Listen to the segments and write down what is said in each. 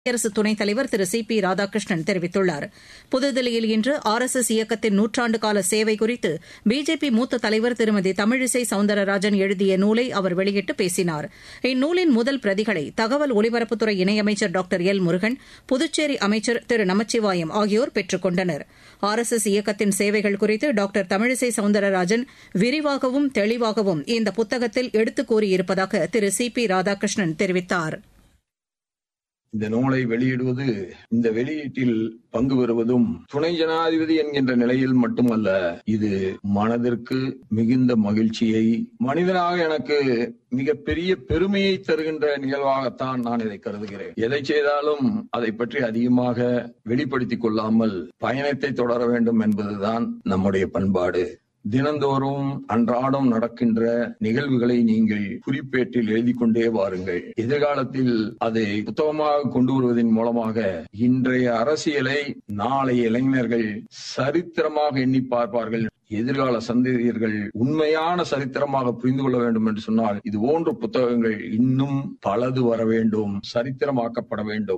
குடியரசு துணைத் தலைவர் திரு சி பி ராதாகிருஷ்ணன் தெரிவித்துள்ளார் புதுதில்லியில் இன்று ஆர் எஸ் எஸ் இயக்கத்தின் நூற்றாண்டு கால சேவை குறித்து பிஜேபி மூத்த தலைவர் திருமதி தமிழிசை சவுந்தரராஜன் எழுதிய நூலை அவர் வெளியிட்டு பேசினார் இந்நூலின் முதல் பிரதிகளை தகவல் ஒலிபரப்புத்துறை இணையமைச்சர் டாக்டர் எல் முருகன் புதுச்சேரி அமைச்சர் திரு நமச்சிவாயம் ஆகியோர் பெற்றுக் கொண்டனர் ஆர் எஸ் எஸ் இயக்கத்தின் சேவைகள் குறித்து டாக்டர் தமிழிசை சவுந்தரராஜன் விரிவாகவும் தெளிவாகவும் இந்த புத்தகத்தில் எடுத்துக் கூறியிருப்பதாக திரு சி பி ராதாகிருஷ்ணன் தெரிவித்தாா் இந்த நூலை வெளியிடுவது இந்த வெளியீட்டில் பங்கு பெறுவதும் துணை ஜனாதிபதி என்கின்ற நிலையில் மட்டுமல்ல இது மனதிற்கு மிகுந்த மகிழ்ச்சியை மனிதனாக எனக்கு மிகப்பெரிய பெருமையை தருகின்ற நிகழ்வாகத்தான் நான் இதை கருதுகிறேன் எதை செய்தாலும் அதை பற்றி அதிகமாக வெளிப்படுத்திக் கொள்ளாமல் பயணத்தை தொடர வேண்டும் என்பதுதான் நம்முடைய பண்பாடு தினந்தோறும் அன்றாடம் நடக்கின்ற நிகழ்வுகளை நீங்கள் குறிப்பேட்டில் எழுதி கொண்டே வாருங்கள் எதிர்காலத்தில் அதை புத்தகமாக கொண்டு வருவதன் மூலமாக இன்றைய அரசியலை நாளைய இளைஞர்கள் சரித்திரமாக எண்ணி பார்ப்பார்கள் எதிர்கால சந்ததியர்கள் உண்மையான சரித்திரமாக புரிந்து கொள்ள வேண்டும் என்று சொன்னால் இது போன்ற புத்தகங்கள் இன்னும் பலது வர வேண்டும் சரித்திரமாக்கப்பட வேண்டும்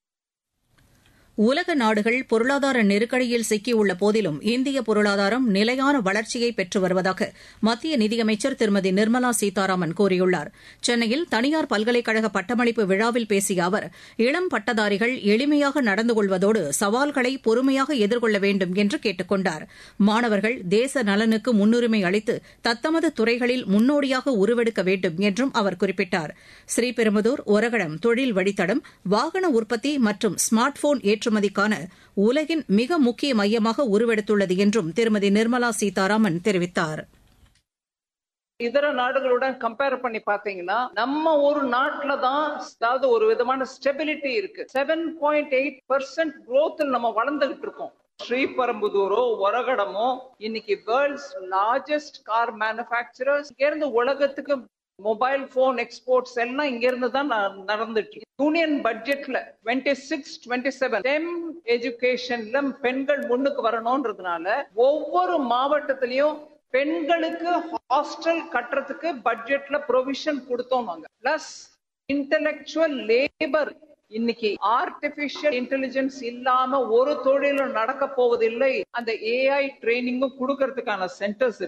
உலக நாடுகள் பொருளாதார நெருக்கடியில் சிக்கியுள்ள போதிலும் இந்திய பொருளாதாரம் நிலையான வளர்ச்சியை பெற்று வருவதாக மத்திய நிதியமைச்சர் திருமதி நிர்மலா சீதாராமன் கூறியுள்ளார் சென்னையில் தனியார் பல்கலைக்கழக பட்டமளிப்பு விழாவில் பேசிய அவர் இளம் பட்டதாரிகள் எளிமையாக நடந்து கொள்வதோடு சவால்களை பொறுமையாக எதிர்கொள்ள வேண்டும் என்று கேட்டுக் கொண்டார் மாணவர்கள் தேச நலனுக்கு முன்னுரிமை அளித்து தத்தமது துறைகளில் முன்னோடியாக உருவெடுக்க வேண்டும் என்றும் அவர் குறிப்பிட்டார் ஸ்ரீபெரும்புதூர் ஒரகடம் தொழில் வழித்தடம் வாகன உற்பத்தி மற்றும் ஸ்மார்ட் போன் ஏற்றுமதிக்கான உலகின் மிக முக்கிய மையமாக உருவெடுத்துள்ளது என்றும் திருமதி நிர்மலா சீதாராமன் தெரிவித்தார் இதர நாடுகளுடன் கம்பேர் பண்ணி பாத்தீங்கன்னா நம்ம ஒரு நாட்டுல தான் அதாவது ஒரு விதமான ஸ்டெபிலிட்டி இருக்கு seven point eight percent growth நம்ம வளர்ந்துகிட்டு இருக்கோம் ஸ்ரீபெரும்புதூரோ ஒரகடமோ இன்னைக்கு வேர்ல்ட்ஸ் லார்ஜஸ்ட் கார் மேனுபேக்சரர்ஸ் இங்க இருந்து உலகத்துக்கு மொபைல் போன் எக்ஸ்போர்ட்ஸ் எல்லாம் இங்க இருந்து தான் நடந்துட்டு யூனியன் பட்ஜெட்ல டுவெண்ட்டி சிக்ஸ் டுவெண்ட்டி செவன் டெம் எஜுகேஷன்ல பெண்கள் முன்னுக்கு வரணும்ன்றதுனால ஒவ்வொரு மாவட்டத்திலையும் பெண்களுக்கு ஹாஸ்டல் கட்டுறதுக்கு பட்ஜெட்ல ப்ரொவிஷன் கொடுத்தோம் நாங்க பிளஸ் இன்டலெக்சுவல் லேபர் இன்னைக்கு ஆர்டிபிஷியல் இன்டெலிஜென்ஸ் இல்லாம ஒரு தொழிலும் நடக்க போவதில்லை அந்த ஏஐ ட்ரைனிங்கும் கொடுக்கறதுக்கான சென்டர்ஸ்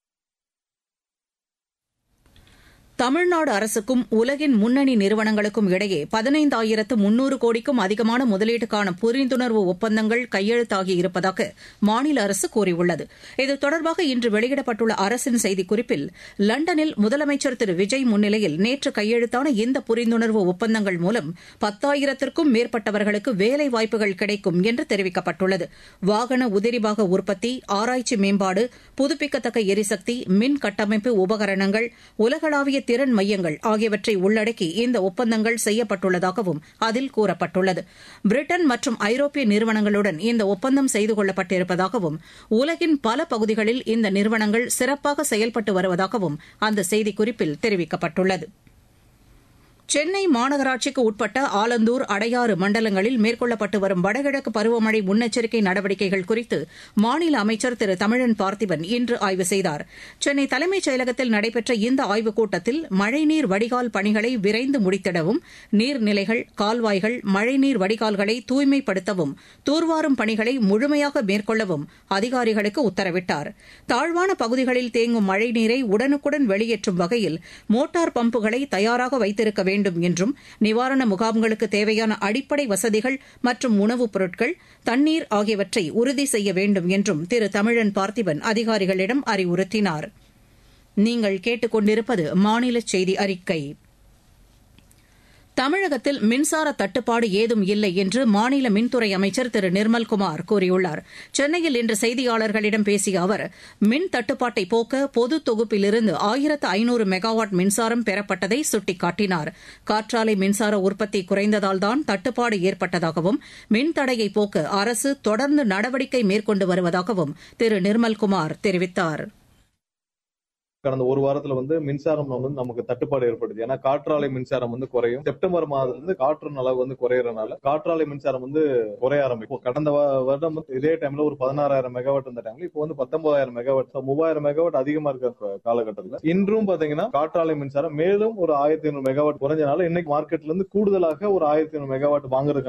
தமிழ்நாடு அரசுக்கும் உலகின் முன்னணி நிறுவனங்களுக்கும் இடையே பதினைந்தாயிரத்து முன்னூறு கோடிக்கும் அதிகமான முதலீட்டுக்கான புரிந்துணர்வு ஒப்பந்தங்கள் கையெழுத்தாகி இருப்பதாக மாநில அரசு கூறியுள்ளது இது தொடர்பாக இன்று வெளியிடப்பட்டுள்ள அரசின் செய்திக்குறிப்பில் லண்டனில் முதலமைச்சர் திரு விஜய் முன்னிலையில் நேற்று கையெழுத்தான இந்த புரிந்துணர்வு ஒப்பந்தங்கள் மூலம் பத்தாயிரத்திற்கும் மேற்பட்டவர்களுக்கு வேலைவாய்ப்புகள் கிடைக்கும் என்று தெரிவிக்கப்பட்டுள்ளது வாகன உதிரிபாக உற்பத்தி ஆராய்ச்சி மேம்பாடு புதுப்பிக்கத்தக்க எரிசக்தி மின் கட்டமைப்பு உபகரணங்கள் உலகளாவிய திறன் மையங்கள் ஆகியவற்றை உள்ளடக்கி இந்த ஒப்பந்தங்கள் செய்யப்பட்டுள்ளதாகவும் அதில் கூறப்பட்டுள்ளது பிரிட்டன் மற்றும் ஐரோப்பிய நிறுவனங்களுடன் இந்த ஒப்பந்தம் செய்து கொள்ளப்பட்டிருப்பதாகவும் உலகின் பல பகுதிகளில் இந்த நிறுவனங்கள் சிறப்பாக செயல்பட்டு வருவதாகவும் அந்த செய்திக்குறிப்பில் தெரிவிக்கப்பட்டுள்ளது சென்னை மாநகராட்சிக்கு உட்பட்ட ஆலந்தூர் அடையாறு மண்டலங்களில் மேற்கொள்ளப்பட்டு வரும் வடகிழக்கு பருவமழை முன்னெச்சரிக்கை நடவடிக்கைகள் குறித்து மாநில அமைச்சர் திரு தமிழன் பார்த்திபன் இன்று ஆய்வு செய்தார் சென்னை தலைமைச் செயலகத்தில் நடைபெற்ற இந்த ஆய்வுக் கூட்டத்தில் மழைநீர் வடிகால் பணிகளை விரைந்து முடித்திடவும் நீர்நிலைகள் கால்வாய்கள் மழைநீர் வடிகால்களை தூய்மைப்படுத்தவும் தூர்வாரும் பணிகளை முழுமையாக மேற்கொள்ளவும் அதிகாரிகளுக்கு உத்தரவிட்டார் தாழ்வான பகுதிகளில் தேங்கும் மழைநீரை உடனுக்குடன் வெளியேற்றும் வகையில் மோட்டார் பம்புகளை தயாராக வைத்திருக்க வேண்டும் வேண்டும் என்றும் நிவாரண முகாம்களுக்கு தேவையான அடிப்படை வசதிகள் மற்றும் உணவுப் பொருட்கள் தண்ணீர் ஆகியவற்றை உறுதி செய்ய வேண்டும் என்றும் திரு தமிழன் பார்த்திபன் அதிகாரிகளிடம் அறிவுறுத்தினார் நீங்கள் கேட்டுக்கொண்டிருப்பது மாநில செய்தி அறிக்கை தமிழகத்தில் மின்சார தட்டுப்பாடு ஏதும் இல்லை என்று மாநில மின்துறை அமைச்சர் திரு நிர்மல்குமார் கூறியுள்ளார் சென்னையில் இன்று செய்தியாளர்களிடம் பேசிய அவர் மின் தட்டுப்பாட்டை போக்க பொது தொகுப்பிலிருந்து ஆயிரத்து ஐநூறு மெகாவாட் மின்சாரம் பெறப்பட்டதை சுட்டிக்காட்டினார் காற்றாலை மின்சார உற்பத்தி குறைந்ததால்தான் தட்டுப்பாடு ஏற்பட்டதாகவும் மின் தடையை போக்க அரசு தொடர்ந்து நடவடிக்கை மேற்கொண்டு வருவதாகவும் திரு நிர்மல்குமார் தெரிவித்தாா் கடந்த ஒரு வாரத்துல வந்து மின்சாரம் வந்து நமக்கு தட்டுப்பாடு ஏற்படுது ஏன்னா காற்றாலை மின்சாரம் வந்து குறையும் செப்டம்பர் மாதத்துல இருந்து காற்றின் அளவு வந்து குறையறதுனால காற்றாலை மின்சாரம் வந்து குறைய ஆரம்பிக்கும் கடந்த வா- வருடம் வந்து இதே டைம்ல ஒரு பதினாறாயிரம் மெகாவாட் இந்த டைம்ல இப்போ வந்து பத்தொன்பதாயிரம் மெகாவாட் So, மூவாயிரம் மெகாவாட் அதிகமா இருக்க இப்ப காலகட்டத்துல இன்றும் பாத்தீங்கன்னா காற்றாலை மின்சாரம் மேலும் ஒரு ஆயிரத்தி ஐநூறு மெகாவாட் குறைஞ்சனால இன்னைக்கு மார்க்கெட்ல இருந்து கூடுதலாக ஒரு ஆயிரத்தி ஐநூறு மெகாவாட் வாங்குறதுக்கு